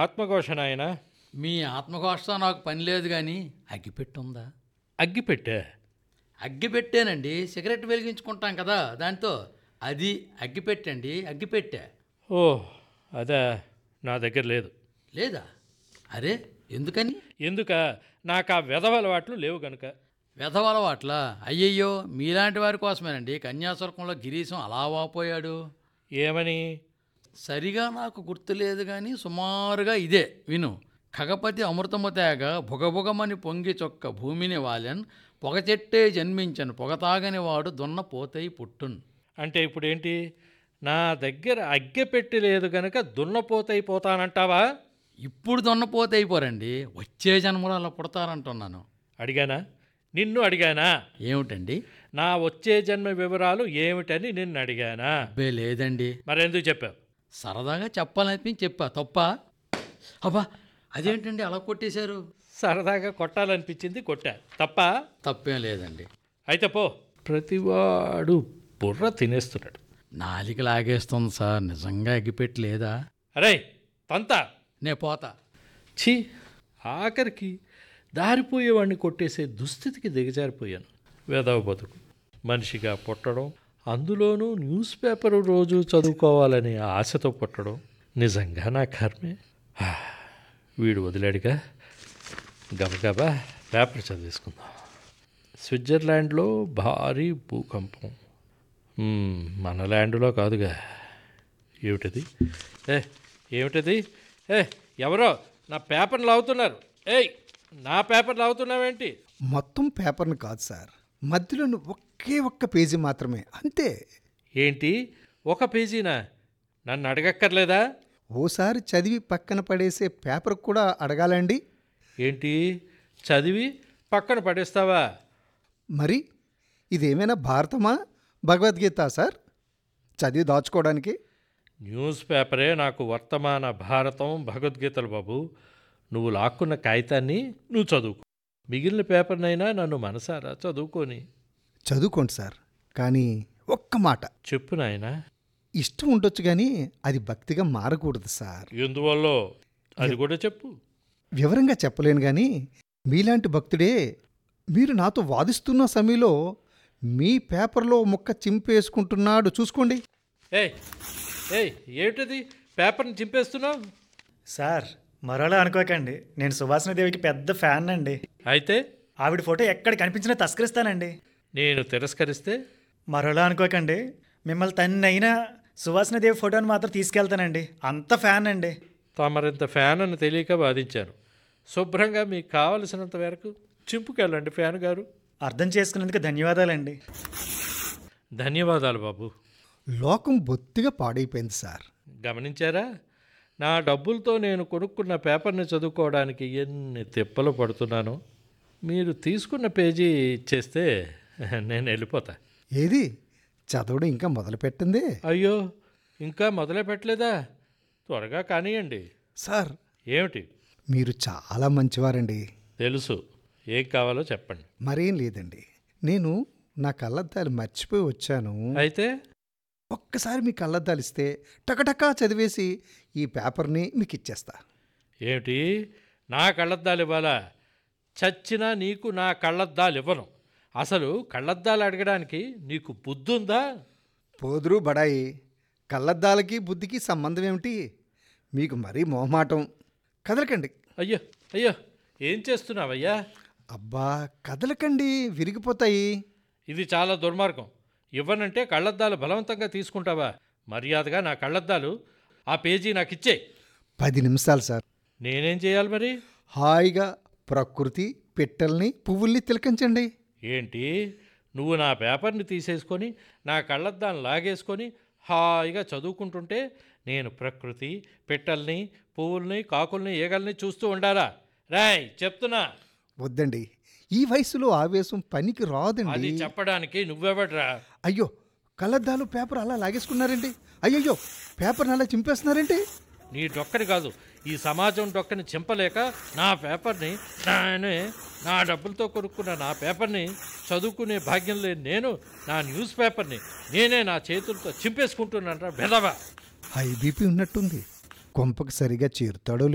ఆత్మఘోష నాయన మీ ఆత్మఘోషతో నాకు పని లేదు కానీ అగ్గిపెట్టి ఉందా అగ్గిపెట్టే అగ్గిపెట్టేనండి సిగరెట్ వెలిగించుకుంటాం కదా దాంతో అది అగ్గిపెట్టండి అగ్గిపెట్టే ఓ అదే నా దగ్గర లేదు లేదా అరే ఎందుకని ఎందుక నాకు ఆ వెధవ అలవాట్లు లేవు గనుక వెధవలవాట్ల అయ్యయ్యో మీలాంటి వారి కోసమేనండి కన్యాశుల్కంలో గిరీశం అలా వాపోయాడు ఏమని సరిగా నాకు గుర్తులేదు కానీ సుమారుగా ఇదే విను ఖగపతి అమృతము తేగ భుగభుగమని పొంగి చొక్క భూమిని వాలెన్ పొగ చెట్టే జన్మించను పొగ తాగని వాడు దున్న పోతై పుట్టున్ అంటే ఇప్పుడు ఏంటి నా దగ్గర అగ్గెపెట్టి లేదు గనుక దున్నపోతైపోతానంటావా ఇప్పుడు దున్నపోతే అయిపోరండి వచ్చే జన్మలో అలా పుడతారంటున్నాను అడిగానా నిన్ను అడిగానా ఏమిటండి నా వచ్చే జన్మ వివరాలు ఏమిటని నిన్ను అడిగానా అబ్బే లేదండి మరెందుకు చెప్పావు సరదాగా చెప్పాలనిపించి చెప్పా తప్ప అబ్బా అదేంటండి అలా కొట్టేశారు సరదాగా కొట్టాలనిపించింది కొట్టా తప్ప తప్పేం లేదండి అయితే పో ప్రతివాడు బుర్ర తినేస్తున్నాడు నాలిక లాగేస్తుంది సార్ నిజంగా ఎగ్గిపెట్టి లేదా అరే తంతా నే పోతా ఛీ ఆఖరికి దారిపోయేవాడిని కొట్టేసే దుస్థితికి దిగజారిపోయాను వేదవ బతుకు మనిషిగా పుట్టడం అందులోనూ న్యూస్ పేపర్ రోజు చదువుకోవాలనే ఆశతో పుట్టడం నిజంగా నా కర్మే హా, వీడు వదిలాడుగా గబగబా పేపర్ చదివేసుకుందాం స్విట్జర్లాండ్లో భారీ భూకంపం మ్మ్, మన ల్యాండ్లో కాదుగా ఏమిటది ఏ ఏమిటది ఏ ఎవరో నా పేపర్ని లాగుతున్నారు ఏయ్ నా పేపర్ లాగుతున్నావేంటి మొత్తం పేపర్ను కాదు సార్ మధ్యలోని ఒకే ఒక్క పేజీ మాత్రమే అంతే ఏంటి ఒక పేజీనా నన్ను అడగక్కర్లేదా ఓసారి చదివి పక్కన పడేసే పేపర్ కూడా అడగాలండి ఏంటి చదివి పక్కన పడేస్తావా మరి ఇదేమైనా భారతమా భగవద్గీత సార్ చదివి దాచుకోవడానికి న్యూస్ పేపరే నాకు వర్తమాన భారతం భగవద్గీతలు బాబు నువ్వు లాక్కున్న కాగితాన్ని నువ్వు చదువుకో మిగిలిన పేపర్నైనా నన్ను మనసారా చదువుకొని చదువుకోండి సార్ కానీ ఒక్క మాట చెప్పు నాయనా ఇష్టం ఉండొచ్చు కానీ అది భక్తిగా మారకూడదు సార్ ఎందువల్ల అది కూడా చెప్పు వివరంగా చెప్పలేను కానీ మీలాంటి భక్తుడే మీరు నాతో వాదిస్తున్న సమయంలో మీ పేపర్లో ముక్క చింపేసుకుంటున్నాడు చూసుకోండి ఏయ్ ఏయ్ ఏమిటది పేపర్ని చింపేస్తున్నావు సార్ మరోలా అనుకోకండి నేను సువాసన దేవికి పెద్ద ఫ్యాన్ అండి అయితే ఆవిడ ఫోటో ఎక్కడ కనిపించినా తస్కరిస్తానండి నేను తిరస్కరిస్తే మరోలా అనుకోకండి మిమ్మల్ని తన్నైనా సువాసన దేవి ఫోటోని మాత్రం తీసుకెళ్తానండి అంత ఫ్యాన్ అండి తమరింత ఫ్యాన్ అని తెలియక బాధించాను శుభ్రంగా మీకు కావలసినంత వరకు చింపుకెళ్ళండి ఫ్యాన్ గారు అర్థం చేసుకున్నందుకు ధన్యవాదాలండి ధన్యవాదాలు బాబు లోకం బొత్తిగా పాడైపోయింది సార్ గమనించారా నా డబ్బులతో నేను కొనుక్కున్న పేపర్ని చదువుకోవడానికి ఎన్ని తిప్పలు పడుతున్నానో మీరు తీసుకున్న పేజీ ఇచ్చేస్తే నేను వెళ్ళిపోతా ఏది చదవడం ఇంకా మొదలుపెట్టింది అయ్యో ఇంకా మొదలే పెట్టలేదా త్వరగా కానియండి సార్ ఏమిటి మీరు చాలా మంచివారండి తెలుసు ఏం కావాలో చెప్పండి మరేం లేదండి నేను నా కళ్ళద్దాలు మర్చిపోయి వచ్చాను అయితే ఒక్కసారి మీ కళ్ళద్దాలు ఇస్తే టకటకా చదివేసి ఈ పేపర్ని మీకు ఇచ్చేస్తా ఏమిటి నా కళ్ళద్దాలు ఇవ్వాలా చచ్చినా నీకు నా కళ్ళద్దాలు ఇవ్వను అసలు కళ్ళద్దాలు అడగడానికి నీకు బుద్ధుందా పోదురు బడాయి కళ్ళద్దాలకి బుద్ధికి సంబంధం ఏమిటి మీకు మరీ మొహమాటం కదలకండి అయ్యో అయ్యో ఏం చేస్తున్నావయ్యా అబ్బా కదలకండి విరిగిపోతాయి ఇది చాలా దుర్మార్గం ఇవ్వనంటే కళ్ళద్దాలు బలవంతంగా తీసుకుంటావా మర్యాదగా నా కళ్ళద్దాలు ఆ పేజీ నాకు ఇచ్చే పది నిమిషాలు సార్ నేనేం చేయాలి మరి హాయిగా ప్రకృతి పిట్టల్ని పువ్వుల్ని తిలకించండి ఏంటి నువ్వు నా పేపర్ని తీసేసుకొని నా కళ్ళద్దాన్ని లాగేసుకొని హాయిగా చదువుకుంటుంటే నేను ప్రకృతి పిట్టల్ని పువ్వుల్ని కాకుల్ని ఈగల్ని చూస్తూ ఉండాలా రాయ్ చెప్తున్నా వద్దండి ఈ వయసులో ఆవేశం పనికి అది రాదండి చెప్పడానికి నువ్వెవడ్రా అయ్యో కళ్ళద్దాలు పేపర్ అలా లాగేసుకున్నారండి అయ్యయ్యో పేపర్ని అలా చింపేస్తున్నారేంటి నీ డొక్కని కాదు ఈ సమాజం డొక్కని చింపలేక నా పేపర్ని నానే నా డబ్బులతో కొనుక్కున్న నా పేపర్ని చదువుకునే భాగ్యం లేని నేను నా న్యూస్ పేపర్ని నేనే నా చేతులతో చింపేసుకుంటున్నాను బెదవా హై బీపీ ఉన్నట్టుంది కొంపకి సరిగా చేరుతాడో